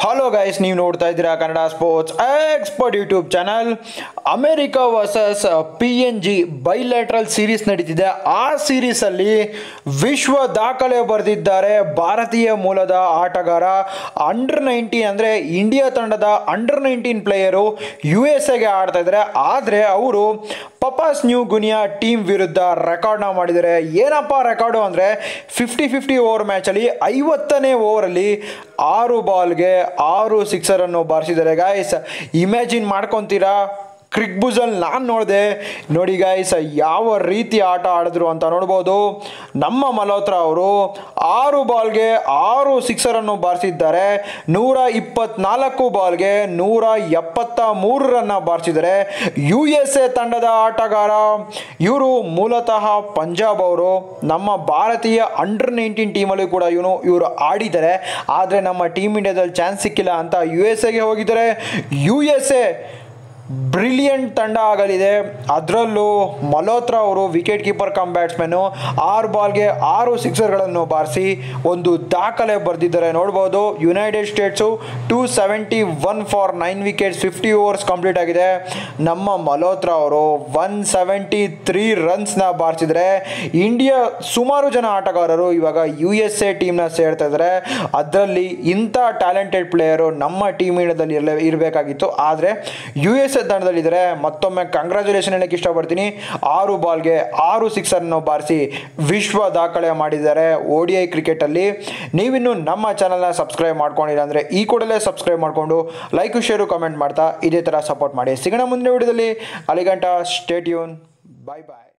hello guys ನೀವು ನೋಡ್ತಾ ಇದ್ದೀರಾ Kannada sports expert YouTube channel America versus P N G bilateral series ನಡೀತಿದೆ ಆ ಸೀರೀಸಲ್ಲಿ ವಿಶ್ವ ದಾಖಲೆ ಬರೆದಿದ್ದಾರೆ ಭಾರತೀಯ ಮೂಲದ ಆಟಗಾರ ಅಂಡರ್ ನೈನ್ಟೀನ್ ಅಂದರೆ ಇಂಡಿಯಾ ತಂಡದ under nineteen player U S ಎಗೆ ಆಡ್ತಾ ಇದ್ದಾರೆ ಆದರೆ ಅವರು ಪಪಾಸ್ ನ್ಯೂ ಗುನಿಯಾ ಟೀಮ್ ವಿರುದ್ಧ ರೆಕಾರ್ಡ್ನ ಮಾಡಿದ್ದಾರೆ ಏನಪ್ಪ ರೆಕಾರ್ಡು ಅಂದರೆ ಫಿಫ್ಟಿ ಫಿಫ್ಟಿ ಓವರ್ ಮ್ಯಾಚಲ್ಲಿ ಐವತ್ತನೇ ಓವರಲ್ಲಿ ಆರು ಬಾಲ್ಗೆ ಆರು ಸಿಕ್ಸರನ್ನು ಬಾರಿಸಿದ್ದಾರೆ ಗಾಯ್ಸ್ ಇಮ್ಯಾಜಿನ್ ಮಾಡ್ಕೊತೀರಾ ಕ್ರಿಕ್ ಬುಜಲ್ ನಾನು ನೋಡಿದೆ ನೋಡಿ ಗಾಯ್ಸ್ ಯಾವ ರೀತಿ ಆಟ ಆಡಿದ್ರು ಅಂತ ನೋಡ್ಬೋದು ನಮ್ಮ ಮಲ್ಹೋತ್ರಾ ಅವರು ಆರು ಬಾಲ್ಗೆ ಆರು ಸಿಕ್ಸರನ್ನು ಬಾರಿಸಿದ್ದಾರೆ ನೂರ ಇಪ್ಪತ್ನಾಲ್ಕು ಬಾಲ್ಗೆ ನೂರ ಎಪ್ಪತ್ತ ಮೂರು ರನ್ನ ಬಾರಿಸಿದ್ದಾರೆ ಯು ಎಸ್ ಎ ತಂಡದ ಆಟಗಾರ ಇವರು ಮೂಲತಃ ಪಂಜಾಬ್ ಅವರು ನಮ್ಮ ಭಾರತೀಯ ಅಂಡರ್ ನೈನ್ಟೀನ್ ಟೀಮಲ್ಲಿ ಕೂಡ ಇವನು ಇವರು ಆಡಿದ್ದಾರೆ ಆದರೆ ನಮ್ಮ ಟೀಮ್ ಇಂಡಿಯಾದಲ್ಲಿ ಚಾನ್ಸ್ ಸಿಕ್ಕಿಲ್ಲ ಅಂತ ಯು ಎಸ್ ಎಗೆ ಹೋಗಿದ್ದಾರೆ ಯು ಎಸ್ ಎ ಬ್ರಿಲಿಯಂಟ್ ತಂಡ ಆಗಲಿದೆ ಅದರಲ್ಲೂ ಮಲ್ಹೋತ್ರಾ ಅವರು ವಿಕೆಟ್ ಕೀಪರ್ ಕಮ್ ಬ್ಯಾಟ್ಸ್ಮನ್ನು ಆರು ಬಾಲ್ಗೆ ಆರು ಸಿಕ್ಸರ್ಗಳನ್ನು ಬಾರಿಸಿ ಒಂದು ದಾಖಲೆ ಬರೆದಿದ್ದಾರೆ ನೋಡ್ಬೋದು United States two seventy one for nine wickets fifty overs complete ಆಗಿದೆ ನಮ್ಮ ಮಲ್ಹೋತ್ರಾ ಅವರು ಒನ್ ಸೆವೆಂಟಿ ತ್ರೀ ರನ್ಸ್ನ ಬಾರಿಸಿದರೆ ಇಂಡಿಯಾ ಸುಮಾರು ಜನ ಆಟಗಾರರು ಇವಾಗ ಯು ಎಸ್ ಎ ಟೀಮ್ನ ಸೇರ್ತಾ ಇದ್ದಾರೆ ಅದರಲ್ಲಿ ಇಂಥ ಟ್ಯಾಲೆಂಟೆಡ್ ಪ್ಲೇಯರು ನಮ್ಮ ಟೀಮ್ ಇಂಡಿಯಾದಲ್ಲಿ ಇರಲೇ ಇರಬೇಕಾಗಿತ್ತು ಆದರೆ ಯು ಎಸ್ ಎ ತಂಡದಲ್ಲಿದ್ದಾರೆ ಮತ್ತೊಮ್ಮೆ ಕಂಗ್ರ್ಯಾಚುಲೇಷನ್ ಹೇಳಕ್ಕೆ ಇಷ್ಟಪಡ್ತೀನಿ ಆರು ಬಾಲ್ಗೆ ಆರು ಸಿಕ್ಸರ್ನ ಬಾರಿಸಿ ವಿಶ್ವ ದಾಖಲೆ ಮಾಡಿದ್ದಾರೆ ಓ ಡಿ ಐ ಕ್ರಿಕೆಟಲ್ಲಿ ನೀವಿನ್ನು ನಮ್ಮ ಚಾನಲ್ನ ಸಬ್ಸ್ಕ್ರೈಬ್ ಮಾಡ್ಕೊಂಡಿಲ್ಲ ಅಂದರೆ ಈ ಕೂಡಲೇ ಸಬ್ಸ್ಕ್ರೈಬ್ ಮಾಡಿಕೊಂಡು ಲೈಕ್ ಶೇರು ಕಮೆಂಟ್ ಮಾಡ್ತಾ ಇದೇ ಥರ ಸಪೋರ್ಟ್ ಮಾಡಿ ಸಿಗೋಣ ಮುಂದಿನ ವಿಡಿಯೋದಲ್ಲಿ ಅಲ್ಲಿಗಂಟ ಸ್ಟೇಟ್ಯೂನ್ ಬಾಯ್ ಬಾಯ್